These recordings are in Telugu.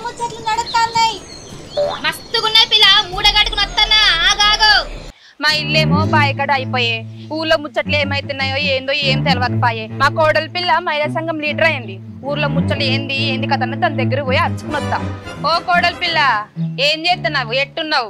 ముచ్చట్లు నడుస్తున్నాయి మస్తుగున్నాయి పిల్ల మూడగట్టుకుని వస్తానా ఆగాగు మా ఇల్లేమో బాయకడ అయిపోయే ఊర్లో ముచ్చట్లు ఏమైతున్నాయో ఏందో ఏం తెలవకపాయే మా కోడలి పిల్ల మహిళా సంఘం లీడర్ అయింది ఊర్లో ముచ్చట్లు ఏంది ఏంది కథ అన్నది తన దగ్గర పోయి అరుచుకుని వస్తా ఓ కోడలి పిల్ల ఏం చేస్తున్నావు ఎట్టున్నావు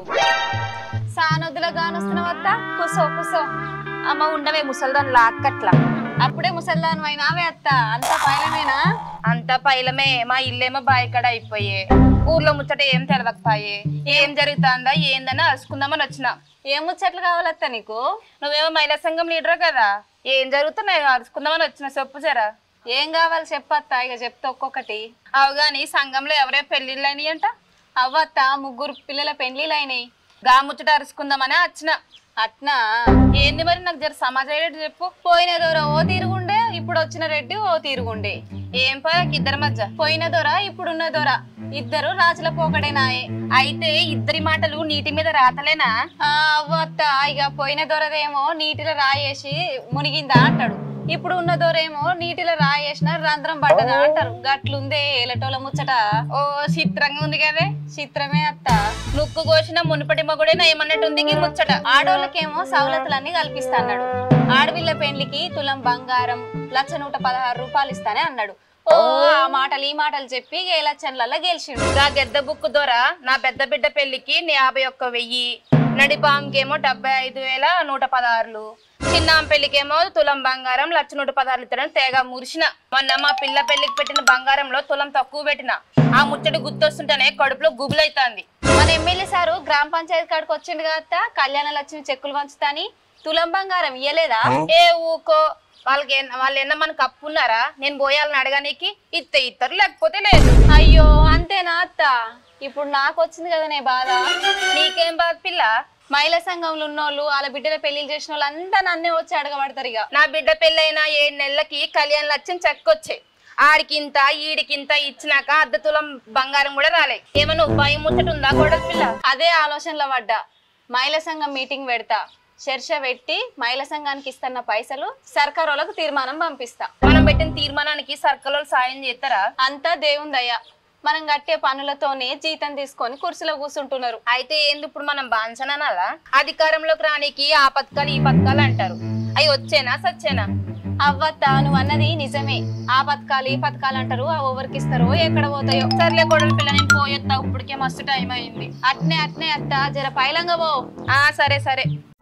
సానొద్దులో గానొస్తున్నావు అత్త కుసో కుసో అమ్మ ఉండవే ముసల్దాన్ లాక్కట్లా అప్పుడే ముసల్దాను అయినావే అత్త అంత పైలమేనా అంత పైలమే మా ఇల్లేమో బాయకడ అయిపోయే ఊర్లో ముచ్చట ఏం తెలవకపాయే ఏం జరుగుతుందా ఏందని అరుచుకుందామని వచ్చిన ఏం ముచ్చట్లు కావాలత్త నీకు నువ్వేమో మహిళా సంఘం లీడర్ కదా ఏం జరుగుతున్నాయి అరుచుకుందామని వచ్చిన చెప్పు జరా ఏం కావాలి చెప్పత్తా ఇక చెప్తా ఒక్కొక్కటి అవు గాని సంఘంలో ఎవరే పెళ్లిళ్ళు అయినాయి అంట అవ్వత్త ముగ్గురు పిల్లల పెండ్లీలు అయినాయి గా ముచ్చట అరుచుకుందామని వచ్చిన అట్నా ఏంది మరి నాకు జర సమాజం ఏంటి చెప్పు పోయిన దొర ఓ తీరుగుండే ఇప్పుడు వచ్చిన రెడ్డి ఓ తీరుగుండే ఏం పోయా ఇద్దరి మధ్య పోయిన దొర ఇప్పుడున్న దొర ఇద్దరు రాజుల పోకడేనాయే అయితే ఇద్దరి మాటలు నీటి మీద రాతలేనా ఆ, అవ్వత్త ఇక పోయిన దొరదేమో నీటిలో రాయేసి మునిగిందా అంటాడు ఇప్పుడు ఉన్న దొరేమో నీటిలో రాయేసిన రంధ్రం పడ్డదా అంటారు గట్లుందే ఏలటోల ముచ్చట ఓ చిత్రంగా ఉంది కదే చిత్రమే అత్త నుక్కు కోసిన మునుపటి మగుడే ఏమన్నట్టుంది ఈ ముచ్చట ఆడోళ్ళకేమో సవలతులన్నీ కల్పిస్తా అన్నాడు ఆడవిల్ల పెండ్లికి తులం బంగారం లక్ష నూట పదహారు రూపాయలు ఇస్తానే అన్నాడు ఓ ఆ మాటలు ఈ మాటలు చెప్పి ఇక ఎలక్షన్లలో గెలిచిండు గా గెద్ద బుక్ ద్వారా నా పెద్ద బిడ్డ పెళ్లికి యాభై ఒక్క వెయ్యి నడిపాంకేమో డెబ్బై ఐదు వేల నూట పదహారులు చిన్నాం పెళ్లికేమో తులం బంగారం లక్ష నూట పదహారులు ఇస్తారని తేగా మురిసిన మొన్న మా పిల్ల పెళ్లికి పెట్టిన బంగారంలో తులం తక్కువ పెట్టిన ఆ ముచ్చటి గుర్తొస్తుంటేనే కడుపులో గుబులైతాంది మన ఎమ్మెల్యే సారు గ్రామ పంచాయతీ కాడికి వచ్చిండు కదా కళ్యాణ లక్ష్మి చెక్కులు పంచుతాని తులం బంగారం ఇయ్యలేదా ఏ ఊకో వాళ్ళకి ఎన్- వాళ్ళు ఎన్న మనకు అప్పు ఉన్నారా నేను పోయాలని అడగనీకి ఇత్తే ఇత్తరు లేకపోతే లేదు అయ్యో అంతేనా అత్త ఇప్పుడు నాకు వచ్చింది కదా నే బాధ నీకేం బాధ పిల్ల మహిళా సంఘంలో ఉన్నోళ్ళు వాళ్ళ బిడ్డల పెళ్లిళ్ళు చేసిన వాళ్ళు అంతా నన్నే వచ్చి అడగబడతారు ఇక నా బిడ్డ పెళ్ళైన ఏడు నెలలకి కళ్యాణ లక్ష్యం చెక్కొచ్చాయి ఆడికింత ఈడికింత ఇచ్చినాక అర్ధ తులం బంగారం కూడా రాలే ఏమన్నా ఉపాయం ముచ్చట ఉందా గొడవ పిల్ల అదే ఆలోచనలో పడ్డా మహిళా సంఘం మీటింగ్ పెడతా చర్చ పెట్టి మహిళా సంఘానికి ఇస్తున్న పైసలు సర్కార్ వాళ్ళకు తీర్మానం పంపిస్తా మనం పెట్టిన తీర్మానానికి సర్కల్ సాయం చేస్తారా అంతా దేవుందయ్యా మనం కట్టే పనులతోనే జీతం తీసుకొని కుర్చీలో కూర్చుంటున్నారు అయితే ఏంది ఇప్పుడు మనం బాంచనాలా అధికారంలోకి రానికి ఆ పథకాలు ఈ పథకాలు అంటారు అవి వచ్చేనా సచ్చేనా అవ్వత్తా నువ్వు అన్నది నిజమే ఆ పథకాలు ఈ పథకాలు అంటారు ఆ ఎవరికి ఇస్తారో ఎక్కడ పోతాయో సర్లే గొడవ పిల్ల నేను పోయొత్తా ఇప్పటికే మస్తు టైం అయింది అట్నే అట్నే అత్త జర పైలంగా పో ఆ సరే సరే